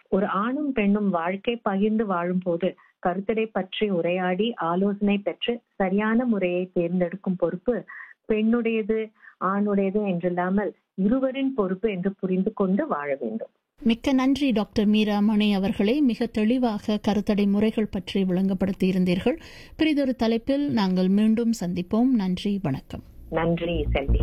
ஒரு ஆணும் பெண்ணும் வாழ்க்கை பகிர்ந்து வாழும்போது கருத்தடை பற்றி உரையாடி ஆலோசனை பெற்று சரியான முறையை தேர்ந்தெடுக்கும் பொறுப்பு பெண்ணுடையது ஆணுடையது என்றில்லாமல் இருவரின் பொறுப்பு என்று புரிந்து கொண்டு வாழ வேண்டும் மிக்க நன்றி டாக்டர் மீரா மணி அவர்களே மிக தெளிவாக கருத்தடை முறைகள் பற்றி விளங்கப்படுத்தி இருந்தீர்கள் பிரிதொரு தலைப்பில் நாங்கள் மீண்டும் சந்திப்போம் நன்றி வணக்கம் நன்றி செல்வி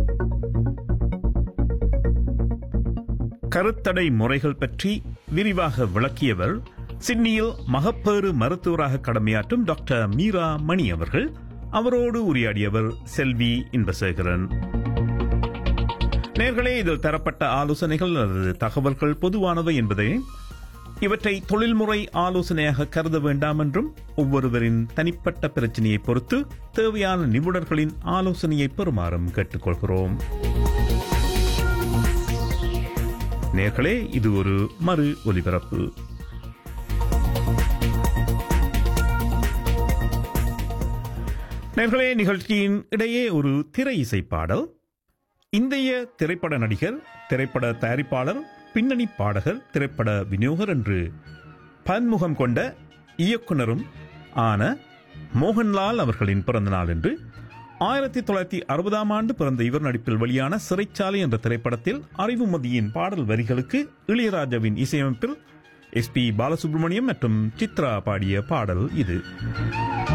கருத்தடை முறைகள் பற்றி விரிவாக விளக்கியவர் சிட்னியில் மகப்பேறு மருத்துவராக கடமையாற்றும் டாக்டர் மீரா மணி அவர்கள் அவரோடு உரையாடியவர் செல்வி இன்பசேகரன் நேர்களே இதில் தரப்பட்ட ஆலோசனைகள் அல்லது தகவல்கள் பொதுவானவை என்பதை இவற்றை தொழில்முறை ஆலோசனையாக கருத வேண்டாம் என்றும் ஒவ்வொருவரின் தனிப்பட்ட பிரச்சனையை பொறுத்து தேவையான நிபுணர்களின் ஆலோசனையை பெறுமாறும் கேட்டுக்கொள்கிறோம் நேர்களே இது ஒரு மறு ஒலிபரப்பு நேர்களே நிகழ்ச்சியின் இடையே ஒரு திரை இசை பாடல் இந்திய திரைப்பட நடிகர் திரைப்பட தயாரிப்பாளர் பின்னணி பாடகர் திரைப்பட விநியோகர் என்று பன்முகம் கொண்ட இயக்குனரும் ஆன மோகன்லால் அவர்களின் பிறந்த நாள் என்று ஆயிரத்தி தொள்ளாயிரத்தி அறுபதாம் ஆண்டு பிறந்த இவர் நடிப்பில் வெளியான சிறைச்சாலை என்ற திரைப்படத்தில் அறிவுமதியின் பாடல் வரிகளுக்கு இளையராஜாவின் இசையமைப்பில் எஸ் பி பாலசுப்ரமணியம் மற்றும் சித்ரா பாடிய பாடல் இது